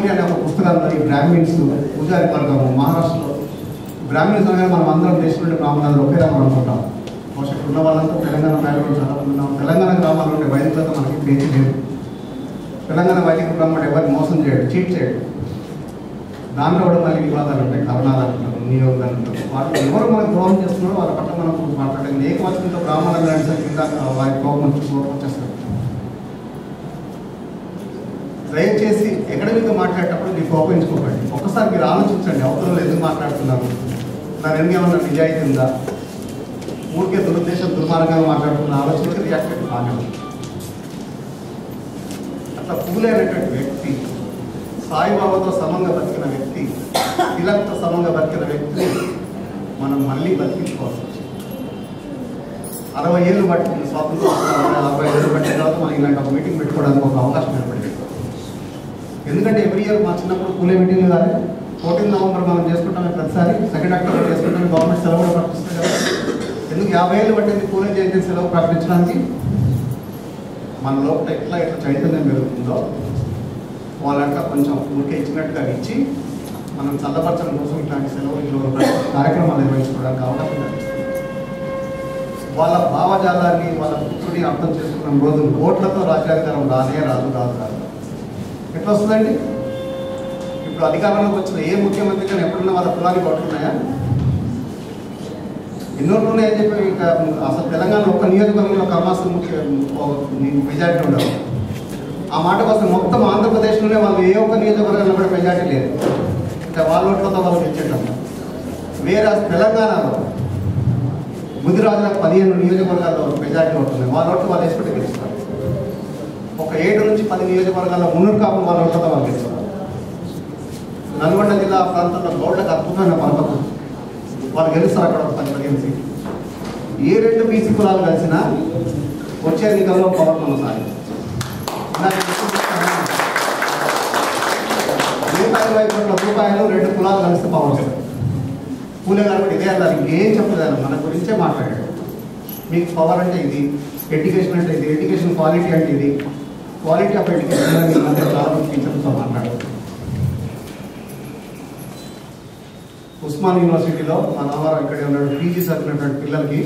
బ్రహ్మగిరి అనే ఒక పుస్తకాల్లో ఈ బ్రాహ్మిన్స్ పూజారి వర్గము మహారాష్ట్రలో బ్రాహ్మిన్స్ అనగానే మనం అందరం దేశం నుండి బ్రాహ్మణులు ఒకే రకం అనుకుంటాం బహుశా ఇక్కడ ఉన్న వాళ్ళంతా తెలంగాణ బ్యాక్గ్రౌండ్ చదువుకున్నాం తెలంగాణ గ్రామాల్లో ఉండే వైదికులతో మనకి పేచి లేదు తెలంగాణ వైదిక బ్రాహ్మణుడు ఎవరిని మోసం చేయడు చీట్ చేయడు దాంట్లో కూడా మళ్ళీ వివాదాలు ఉంటాయి కరుణాలు అంటారు నియోగాలు అంటారు వాటిని ఎవరు మనకు ద్రోహం చేస్తున్నారో వాళ్ళ పట్ల మనం మాట్లాడేది ఏకవచనంతో బ్రాహ్మణులు అనేసరికి ఇంకా వారి కోపం వచ్చి కోపం వచ్చేస్తారు దయచేసి ఎకడమిక్గా మాట్లాడేటప్పుడు మీరు కోపించుకోకండి ఒక్కసారి మీరు ఆలోచించండి అవతలలో ఎందుకు మాట్లాడుతున్నారు దాని ఎందుకు ఏమన్నా నిజాయితీ ఉందా ఊరికే దురుద్దేశం దుర్మార్గంగా మాట్లాడుతున్న ఆలోచనకి రియాక్ట్ అయితే బాగానే ఉంది అట్లా పూలే అనేటువంటి వ్యక్తి సాయిబాబాతో సమంగా బతికిన వ్యక్తి తిలక్తో సమంగా బతికిన వ్యక్తి మనం మళ్ళీ బతికించుకోవాల్సి వచ్చింది అరవై ఏళ్ళు బట్టి స్వాతంత్రం వస్తున్న అరవై ఏళ్ళు బట్టిన తర్వాత మనం ఇలాంటి ఒక మీటింగ్ పెట్టుకోవడానికి ఒక అవకాశం ఏర్పడింది ఎందుకంటే ఎవ్రీ ఇయర్ మా చిన్నప్పుడు పూలే మీటింగ్ కానీ ఫోర్టీన్ నవంబర్ మనం చేసుకుంటాం ప్రతిసారి సెకండ్ అక్టోబర్ చేసుకుంటాం గవర్నమెంట్ సెలవు కూడా ప్రకటిస్తుంది కదా ఎందుకు యాభై ఏళ్ళు పట్టింది పూలే జయంతి సెలవు ప్రకటించడానికి మన లోపల ఎట్లా ఎట్లా చైతన్యం పెరుగుతుందో వాళ్ళంతా కొంచెం ఊరికే ఇచ్చినట్టుగా ఇచ్చి మనం చల్లపరచడం కోసం ఇట్లాంటి సెలవులు కార్యక్రమాలు నిర్వహించుకోవడానికి అవకాశం ఉంది వాళ్ళ భావజాలాన్ని వాళ్ళ పుత్రుడిని అర్థం చేసుకున్న రోజు ఓట్లతో రాజ్యాధికారం రానే రాదు రాదు రాదు ఎట్లా వస్తుందండి ఇప్పుడు అధికారంలోకి వచ్చిన ఏ ముఖ్యమంత్రి కానీ ఎప్పుడున్నా వాళ్ళ కులానికి ఓట్లు ఉన్నాయా ఎన్నోట్లు ఉన్నాయని చెప్పి ఇక అసలు తెలంగాణ ఒక్క నియోజకవర్గంలో కమాసం మెజార్టీ ఉండదు ఆ మాట కోసం మొత్తం ఆంధ్రప్రదేశ్లోనే వాళ్ళు ఏ ఒక్క నియోజకవర్గంలో కూడా మెజార్టీ లేదు అంటే వాళ్ళ ఓట్లతో వాళ్ళు తెచ్చేటం వేరే తెలంగాణలో ముదిరాజులకు పదిహేను నియోజకవర్గాల్లో మెజార్టీ ఉంటుంది వాళ్ళ ఓట్లు వాళ్ళు వేసుకుంటే గెలుస్తారు ఒక ఏడు నుంచి పది నియోజకవర్గాల్లో మున్నూరు కాపు వాళ్ళ ఓట్లతో వాళ్ళు గెలుస్తారు నల్గొండ జిల్లా ప్రాంతంలో గౌడ్లకు అద్భుతమైన పరపతి వాళ్ళు గెలుస్తారు అక్కడ ఒక పది పదిహేను సీట్లు ఏ రెండు బీసీ కులాలు కలిసినా వచ్చే ఎన్నికల్లో పవర్ కొనసాగి మిగతా ఇరవై కోట్ల రూపాయలు రెండు కులాలు కలిస్తే పవర్ వస్తాయి పూలే గారు కూడా ఇదే అన్నారు ఇంకేం చెప్పలేదు మన గురించే మాట్లాడాడు మీకు పవర్ అంటే ఇది ఎడ్యుకేషన్ అంటే ఇది ఎడ్యుకేషన్ క్వాలిటీ అంటే ఇది క్వాలిటీ ఆఫ్ ఎడ్యుకేషన్ అని ఈ మధ్య చాలా మంది టీచర్స్తో మాట్లాడారు ఉస్మాన్ యూనివర్సిటీలో మా నాన్నగారు ఇక్కడే ఉన్నాడు పీజీ చదివినటువంటి పిల్లలకి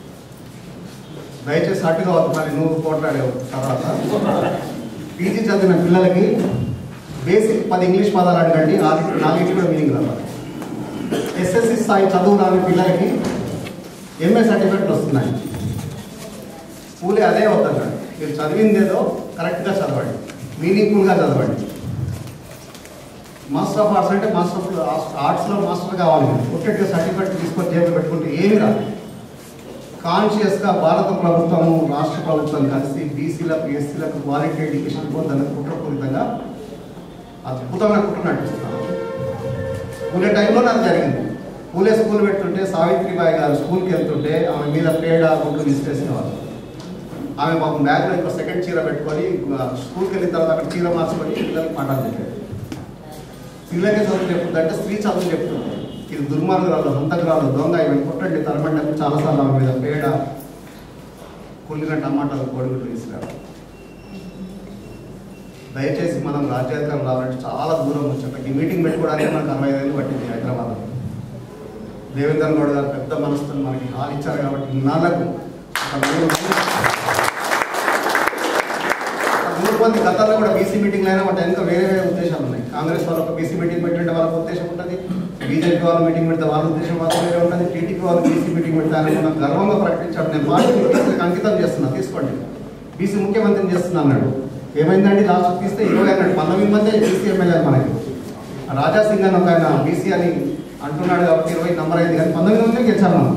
దయచేసి అట్టుగా వద్దు మరి నువ్వు పోట్లాడేవు తర్వాత పీజీ చదివిన పిల్లలకి బేసిక్ పది ఇంగ్లీష్ పదాలు అడగండి నాలుగు నాలుగింటి కూడా మీనింగ్ రావాలి ఎస్ఎస్సి స్థాయి చదువు రాని పిల్లలకి ఎంఏ సర్టిఫికెట్లు వస్తున్నాయి పూలే అదే అవుతున్నాడు మీరు చదివింది ఏదో కరెక్ట్గా చదవండి మీనింగ్ఫుల్గా చదవండి మాస్టర్ ఆఫ్ ఆర్ట్స్ అంటే మాస్టర్ ఆఫ్ ఆర్ట్స్లో మాస్టర్ కావాలి ఒక్కటిగా సర్టిఫికెట్ తీసుకొని జేబులో పెట్టుకుంటే ఏమి రాదు కాన్షియస్గా భారత ప్రభుత్వము రాష్ట్ర ప్రభుత్వం కలిసి బీసీలకు ఎస్సీలకు క్వాలిటీ ఎడ్యుకేషన్ పొందని కుట్రపూరితంగా అద్భుతమైన కుట్ర నడిపిస్తున్నారు పూలే టైంలో నాకు జరిగింది పూలే స్కూల్ పెడుతుంటే సావిత్రిబాయి గారు స్కూల్కి వెళ్తుంటే ఆమె మీద పేడ గుడ్లు విసిరేసేవాళ్ళు ఆమె పాపం బ్యాగ్లో ఇంకో సెకండ్ చీర పెట్టుకొని ఆ, స్కూల్కి వెళ్ళిన తర్వాత అక్కడ చీర మార్చుకొని పిల్లలకి పాఠాలు చెప్పాడు పిల్లలకి చదువు చెప్తుందంటే స్త్రీ చదువు చెప్తుంది ఇది దుర్మార్గురాలు హంతకురాలు దొంగ ఇవన్నీ కొట్టండి తరమండి అని చాలాసార్లు ఆమె మీద పేడ కుళ్ళిన టమాటాలు కోడిగుడ్లు తీసుకురాడు దయచేసి మనం రాజ్యాధికారం రావాలంటే చాలా దూరం వచ్చాం ఈ మీటింగ్ పెట్టుకోవడానికి మనకు అరవై ఐదు వేలు పట్టింది హైదరాబాద్లో దేవేంద్ర గౌడ్ గారు పెద్ద మనసుతో మనకి హాల్ ఇచ్చారు కాబట్టి ఇన్నాళ్ళకు ఒక మూడు ఒక మూడు మంది గతంలో కూడా బీసీ మీటింగ్ అయినా వాటి ఇంకా వేరే వేరే ఉద్దేశాలు ఉన్నాయి కాంగ్రెస్ వాళ్ళు ఒక బీసీ మీటింగ్ పెట్టింటే వాళ్ళకి ఉద్దేశం ఉంటుంది బీజేపీ వాళ్ళు మీటింగ్ పెడితే వాళ్ళ ఉద్దేశం వాళ్ళ వేరే ఉంటుంది టీడీపీ వాళ్ళు బీసీ మీటింగ్ పెడితే అని మనం గర్వంగా ప్రకటించాడు నేను పార్టీ బీసీలకు అంకితం చేస్తున్నా తీసుకోండి బీసీ ముఖ్యమంత్రిని చేస్తున్నా అన్నాడు ఏమైందండి లాస్ట్ తీస్తే ఇరవై అన్నాడు పంతొమ్మిది మంది బీసీ ఎమ్మెల్యే మనకి రాజా సింగ్ అని ఒక ఆయన బీసీ అని అంటున్నాడు కాబట్టి ఇరవై నంబర్ అయింది కానీ పంతొమ్మిది మంది గెలిచారు మనం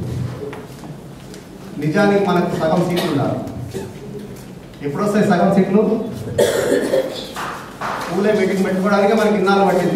నిజానికి మనకు సగం సీట్లు ఉండాలి ఎప్పుడు వస్తాయి సగం సీట్లు పూలే మీటింగ్ పెట్టుకోవడానికి మనకి ఇన్నాళ్ళు పట్టింది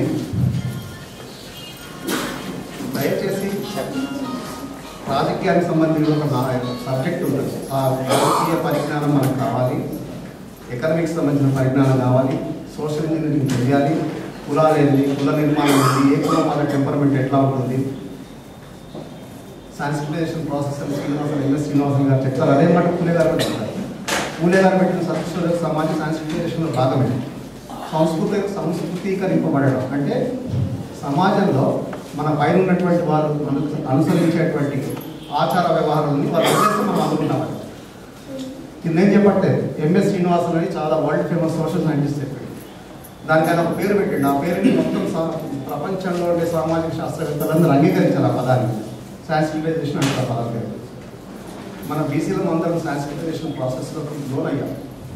దయచేసి రాజకీయానికి సంబంధించిన ఒక సబ్జెక్ట్ ఉంటుంది ఆ రాజకీయ పరిజ్ఞానం మనకు కావాలి ఎకనామిక్స్ సంబంధించిన పరిజ్ఞానం కావాలి సోషల్ ఇంజనీరింగ్ తెలియాలి కులాలు ఏంటి కుల నిర్మాణం ఏంటి ఏ కులం వాళ్ళ టెంపర్మెంట్ ఎట్లా ఉంటుంది సాన్సిటైజేషన్ ప్రాసెస్ అని శ్రీనివాసన్ ఎంఎస్ శ్రీనివాసన్ గారు చెప్తారు అదే మాట పూలే గారు కూడా చెప్తారు పూలే గారు పెట్టిన సత్యశోధక సమాజ సాన్సిటైజేషన్లో భాగమే సో సంస్కృతి సంస్కృతీకరింపబడడం అంటే సమాజంలో మన పైన ఉన్నటువంటి వారు అను- అనుసరించేటువంటి ఆచార వ్యవహారాలని వారు వదిలేసి మనం అనుకున్నామండి ఇది నేను చెప్పట్లేదు ఎంఎస్ శ్రీనివాసన్ అని చాలా వరల్డ్ ఫేమస్ సోషల్ సైంటిస్ట్ చెప్పాడు దానికి ఆయన ఒక పేరు పెట్టండి ఆ పేరుని మొత్తం సా- ప్రపంచంలో ఉండే సామాజిక శాస్త్రవేత్తలందరూ అంగీకరించారు ఆ పదాన్ని సాంస్క్రిటైజేషన్ అంటే ఆ పదం పేరు మన బీసీలో అందరం సాంస్క్రిటైజేషన్ ప్రాసెస్లో లోన్ అయ్యాం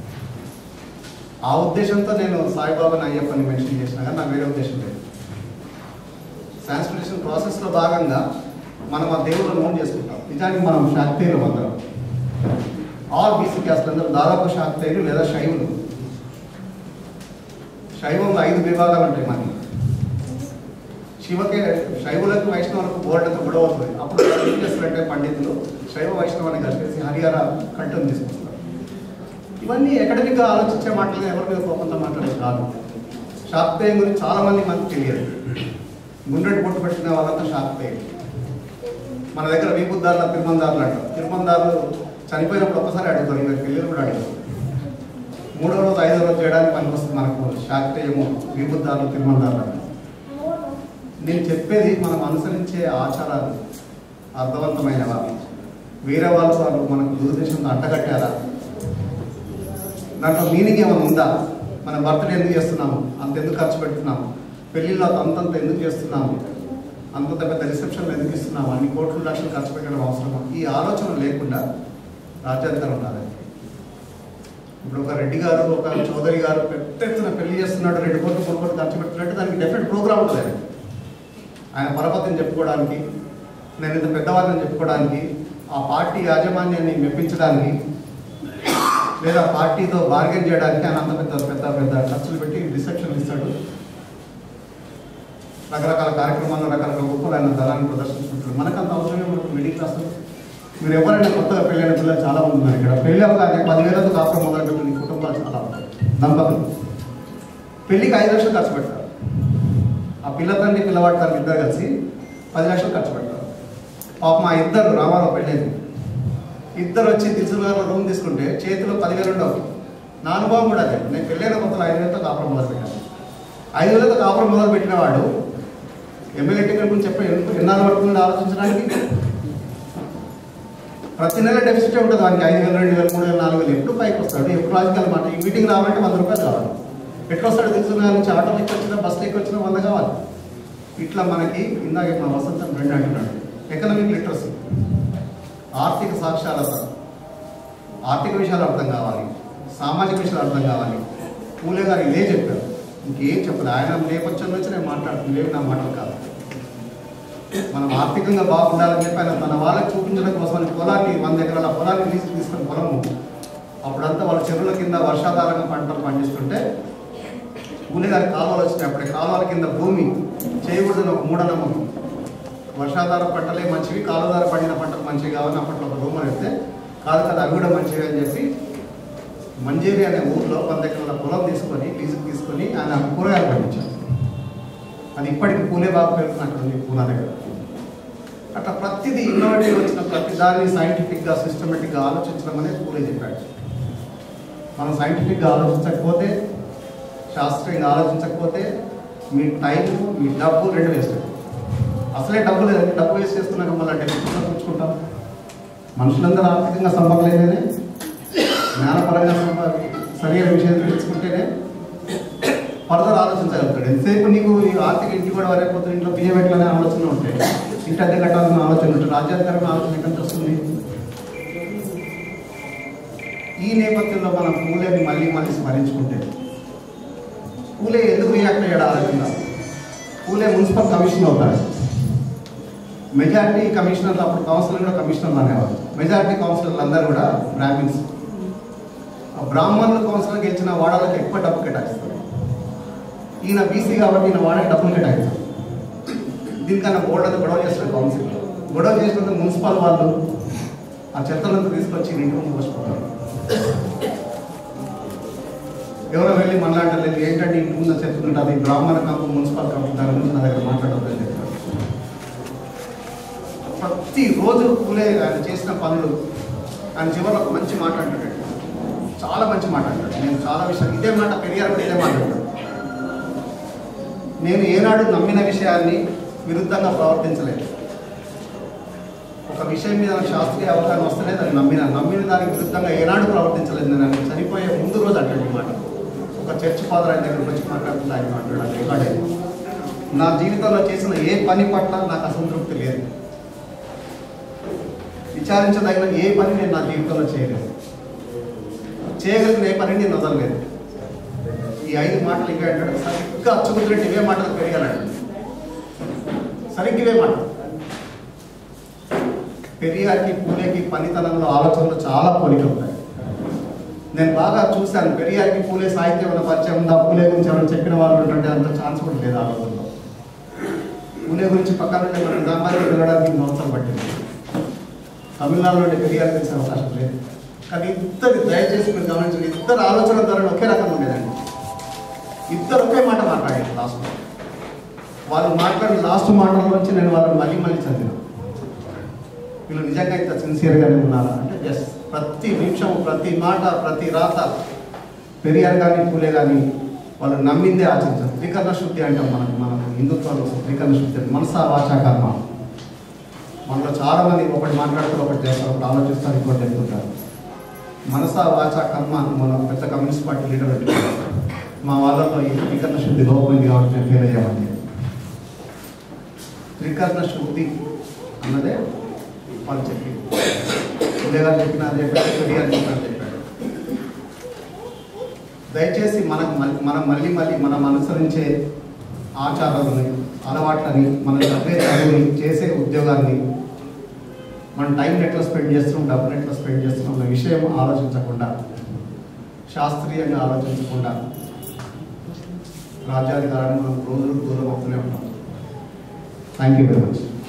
ఆ ఉద్దేశంతో నేను సాయిబాబాని అయ్యప్పని మెన్షన్ చేసిన కానీ నాకు వేరే ఉద్దేశం లేదు సాంస్క్రిటేషన్ ప్రాసెస్లో భాగంగా మనం ఆ దేవుళ్ళను నోట్ చేసుకుంటాం నిజానికి మనం శాక్తేయులు అందరం ఆల్ బీసీ క్యాస్ట్లు అందరూ దాదాపు శాక్తేయులు లేదా శైవులు శైవంలో ఐదు విభాగాలు ఉంటాయి మనకి శివకే శైవులకు వైష్ణవులకు బోర్డుతో గొడవ అవుతుంది అప్పుడు వాళ్ళు ఏం చేస్తారంటే పండితులు శైవ వైష్ణవాన్ని కలిపేసి హరిహర కంటం తీసుకొస్తారు ఇవన్నీ అకాడమిక్గా ఆలోచించే మాటలు ఎవరి మీద కోపంతో మాట్లాడేది కాదు శాక్తేయం గురించి చాలా మంది మనకు తెలియదు గుండ్రెడ్డి పొట్టు పెట్టిన వాళ్ళంతా శాక్తేయం మన దగ్గర వీపుద్దారుల తిరుమందారులు అంటారు తిరుమందారులు చనిపోయినప్పుడు ఒక్కసారి అడుగుతారు ఇంకా పెళ్ళిళ్ళు కూడా అడుగుతారు మూడో రోజు ఐదో రోజు చేయడానికి పనికి వస్తుంది మనకు శాక్తేయము వీపుద్దారులు తిరుమందారులు అంటారు నేను చెప్పేది మనం అనుసరించే ఆచారాలు అర్థవంతమైనవా వేరే వాళ్ళు వాళ్ళు మనకు దురుద్దేశంతో అంటగట్టారా దాంట్లో మీనింగ్ ఏమైనా ఉందా మన బర్త్డే ఎందుకు చేస్తున్నాము అంత ఎందుకు ఖర్చు పెడుతున్నాము పెళ్ళిళ్ళు అంతంత ఎందుకు చేస్తున్నాము అంతంత పెద్ద రిసెప్షన్లు ఎందుకు ఇస్తున్నాము అన్ని కోట్లు లక్షలు ఖర్చు పెట్టడం అవసరమా ఈ ఆలోచన లేకుండా రాజ్యాధికారం ఉండాలి ఇప్పుడు ఒక రెడ్డి గారు ఒక చౌదరి గారు పెద్ద ఎత్తున పెళ్లి చేస్తున్నాడు రెండు కోట్లు మూడు కోట్లు ఖర్చు పెడుతున్నట్టు దానికి డెఫినెట్ ప్రోగ్రామ్ ఉంటుంది ఆయనకి. ఆయన పరపతిని చెప్పుకోవడానికి నేను ఇంత పెద్దవాళ్ళని చెప్పుకోవడానికి ఆ పార్టీ యాజమాన్యాన్ని మెప్పించడానికి లేదా పార్టీతో బార్గెన్ చేయడానికి ఆయన అంత పెద్ద పెద్ద పెద్ద ఖర్చులు పెట్టి రిసెప్షన్ ఇస్తాడు రకరకాల కార్యక్రమాల్లో రకరకాల గొప్పలు ఆయన ధనాన్ని ప్రదర్శించుకుంటాడు మనకు అంత అవసరమే మనకు మిడిల్ క్లాస్ మీరు ఎవరైనా కొత్తగా పెళ్ళైన పిల్లలు చాలా మంది ఉన్నారు ఇక్కడ పెళ్ళి అవగానే పదివేలతో కాపురం మొదలుపెట్టిన కుటుంబాలు చాలా ఉంటాయి దంపతులు పెళ్ళికి ఐదు లక్షలు ఖర్చు పెడతారు ఆ పిల్ల తండ్రి పిల్లవాడి తండ్రి ఇద్దరు కలిసి పది లక్షలు ఖర్చు పెడతారు పాపం ఆ ఇద్దరు రామారావు పెళ్ళైంది ఇద్దరు వచ్చి దిల్సుగారు రూమ్ తీసుకుంటే చేతిలో పదివేలు ఉండవు నా అనుభవం కూడా అదే నేను పెళ్ళైన కొత్తలో ఐదు వేలతో కాపురం మొదలు పెట్టాను ఐదు వేలతో కాపురం మొదలు పెట్టిన వాడు ఎమ్మెల్యే టికెట్ గురించి చెప్పి ఎందుకు ఎన్నాళ్ళు పడుతుందో ఆలోచించడానికి ప్రతి నెల డెఫిసిట్ ఉంటుంది వానికి ఐదు వేలు రెండు వేలు మూడు వేలు నాలుగు వేలు ఎప్పుడు పైకి వస్తాడు ఎప్పుడు రాజకీయాలు మాట ఈ మీటింగ్ రావాలంటే వంద రూపాయలు కావాలి ఎట్లా వస్తాడు తెలుసుకున్న నుంచి ఆటోలు ఎక్కి వచ్చినా బస్సులు ఎక్కి వచ్చినా వంద కావాలి ఇట్లా మనకి ఇందాక మా వసంతం రెండు అంటున్నాడు ఎకనామిక్ లిటరసీ ఆర్థిక సాక్షారత ఆర్థిక విషయాలు అర్థం కావాలి సామాజిక విషయాలు అర్థం కావాలి పూలే గారు ఇదే చెప్పారు ఇంకేం చెప్పదు ఆయన నేపథ్యం నుంచి నేను మాట్లాడుతుంది లేవు నా మాటలు కాదు మనం ఆర్థికంగా బాగుండాలని చెప్పి ఆయన తన వాళ్ళకి చూపించడం కోసం అని పొలాన్ని వంద ఎకరాల పొలాన్ని లీజు తీసుకుని పొలము అప్పుడంతా వాళ్ళ చెరువుల కింద వర్షాధారంగా పంటలు పండిస్తుంటే పూలే గారి కాలువలు వచ్చినాయి అప్పుడు కాలువల కింద భూమి చేయకూడదని ఒక మూఢనమ్మకం వర్షాధార పంటలే మంచివి కాలువధార పండిన పంటలు మంచివి కావని అప్పట్లో ఒక రూమర్ అయితే కాదు కదా అవి కూడా మంచివి అని చెప్పి మంజేరి అనే ఊర్లో వంద ఎకరాల పొలం తీసుకొని లీజుకు తీసుకొని ఆయన కూరగాయలు పండించారు అది ఇప్పటికి పూలే బాబు పేరుతో అక్కడ ఉంది పూనా దగ్గర అట్లా ప్రతిదీ ఇన్నోవేటివ్ వచ్చిన ప్రతి దాన్ని సైంటిఫిక్గా సిస్టమేటిక్గా ఆలోచించడం అనేది పూలే చెప్పాడు మనం సైంటిఫిక్గా ఆలోచించకపోతే శాస్త్రీయంగా ఆలోచించకపోతే మీ టైం మీ డబ్బు రెండు వేస్ట్ అసలే డబ్బు లేదండి డబ్బు వేస్ట్ చేస్తున్నాక మళ్ళీ డెఫిసిట్లో కూర్చుకుంటాం మనుషులందరూ ఆర్థికంగా సంపర్లేదేనే జ్ఞానపరంగా సంప- సరైన విషయం తెలుసుకుంటేనే ఫర్దర్ ఆలోచించగలుగుతాడు ఎంతసేపు నీకు ఈ ఆర్థిక ఇంటి కూడా వరైపోతే ఇంట్లో బియ్యం ఎట్లనే ఆలోచన ఉంటాయి ఇంటి అద్దె కట్టాలన్న ఆలోచన ఉంటుంది రాజ్యాంగపరమైన ఆలోచన ఎక్కడి నుంచి వస్తుంది ఈ నేపథ్యంలో మనం పూలేని మళ్ళీ మళ్ళీ స్మరించుకుంటే పూలే ఎందుకు రియాక్ట్ అయ్యాడు ఆ రకంగా పూలే మున్సిపల్ కమిషనర్ అవుతాడు మెజారిటీ కమిషనర్లు అప్పుడు కౌన్సిలర్ కూడా కమిషనర్లు అనేవారు మెజారిటీ కౌన్సిలర్లు అందరూ కూడా బ్రాహ్మిన్స్ ఆ బ్రాహ్మణులు కౌన్సిలర్ గెలిచిన వాడాలకు ఎక్కువ డబ్బు కేటాయిస్తారు ఈయన బీసీ కాబట్టి ఈయన వాడే డబ్బులు కేటాయిస్తారు దీనికన్నా బోర్డు అంతా గొడవ చేస్తారు కౌన్సిల్ గొడవ చేసినందుకు మున్సిపల్ వాళ్ళు ఆ చెత్తలంతా తీసుకొచ్చి ఇంటి ముందు పోసిపోతారు ఎవరో వెళ్ళి మనలాంటి లేదు ఏంటంటే ఇంటి ముందు చెత్త ఉంటుంది బ్రాహ్మణ కంపు మున్సిపల్ కంపు దాని గురించి నా దగ్గర మాట్లాడొద్దని చెప్తారు ప్రతిరోజు కూలే ఆయన చేసిన పనులు ఆయన చివరిలో ఒక మంచి మాట అంటాడు చాలా మంచి మాట అంటాడు నేను చాలా విషయాలు ఇదే మాట పెరిగారు కూడా ఇదే మాట అంటాడు నేను ఏనాడు నమ్మిన విషయాన్ని విరుద్ధంగా ప్రవర్తించలేదు ఒక విషయం మీద నాకు శాస్త్రీయ అవగాహన వస్తేనే దాన్ని నమ్మిన నమ్మిన దానికి విరుద్ధంగా ఏనాడు ప్రవర్తించలేదు నేను ఆయన చనిపోయే ముందు రోజు అటువంటి మాట ఒక చర్చ్ ఫాదర్ ఆయన దగ్గరికి వచ్చి మాట్లాడుతుంటే ఆయన మాట్లాడాలి రికార్డ్ అయింది నా జీవితంలో చేసిన ఏ పని పట్ల నాకు అసంతృప్తి లేదు విచారించదగిన ఏ పని నేను నా జీవితంలో చేయలేదు చేయగలిగిన ఏ పని నేను వదలలేదు ఈ ఐదు మాటలు ఇంకా అంటాడు సరిగ్గా అచ్చుకుతున్నట్టు ఇవే మాటలు పెరిగాలండి సరిగ్గా ఇవే మాటలు పెరియార్కి పూలేకి పనితనంలో ఆలోచనలు చాలా పోలిక ఉంటాయి నేను బాగా చూశాను పెరియార్కి పూలే సాహిత్యం ఏమైనా పరిచయం ఉందా పూలే గురించి ఏమైనా చెప్పిన వాళ్ళు ఉంటుంటే అంత ఛాన్స్ కూడా లేదు ఆ రోజుల్లో పూలే గురించి పక్కన ఉంటే మనం నిజామాబాద్కి వెళ్ళడానికి సంవత్సరం పట్టింది తమిళనాడులో పెరియార్ తెలిసే అవకాశం లేదు కానీ ఇద్దరు దయచేసి మీరు గమనించండి ఇద్దరు ఆలోచన ధోరణి ఒకే రకంగా ఉండేదండి ఇద్దరు ఒకే మాట మాట్లాడారు లాస్ట్లో వాళ్ళు మాట్లాడిన లాస్ట్ మాటల్లోంచి నేను వాళ్ళని మళ్ళీ మళ్ళీ చదివాను వీళ్ళు నిజంగా ఇంత సిన్సియర్గానే ఉన్నారా అంటే ఎస్ ప్రతి నిమిషం ప్రతి మాట ప్రతి రాత పెరియార్ కానీ పూలే కానీ వాళ్ళు నమ్మిందే ఆచరించారు త్రికరణ శుద్ధి అంటాం మనకు మనం హిందుత్వంలో త్రికరణ శుద్ధి అంటే మనసా వాచా కర్మ మనలో చాలా మంది ఒకటి మాట్లాడుతూ ఒకటి చేస్తారు ఒకటి ఆలోచిస్తారు ఇంకోటి చెప్తుంటారు మనసా వాచా కర్మ అని మన పెద్ద కమ్యూనిస్ట్ పార్టీ లీడర్ పెట్టారు మా వాళ్ళలో ఈ త్రికరణ శుద్ధి లోపలింది కాబట్టి నేను ఫెయిల్ అయ్యామండి త్రికరణ శుద్ధి అన్నదే వాళ్ళు చెప్పి ఉదయగారు చెప్పిన అదే చెప్పాడు పెరిగారు చెప్పిన అదే చెప్పాడు దయచేసి మనకు మళ్ళీ- మనం మళ్ళీ మళ్ళీ మనం అనుసరించే ఆచారాలని అలవాట్లని మన చదివే చదువుని చేసే ఉద్యోగాన్ని మనం టైం ఎట్లా స్పెండ్ చేస్తున్నాం డబ్బులు ఎట్లా స్పెండ్ చేస్తున్నాం అన్న విషయం ఆలోచించకుండా శాస్త్రీయంగా ఆలోచించకుండా రాజ్యాధికారాన్ని మనం రోజులు దూరం అవుతూనే ఉంటాం థ్యాంక్ యూ వెరీ మచ్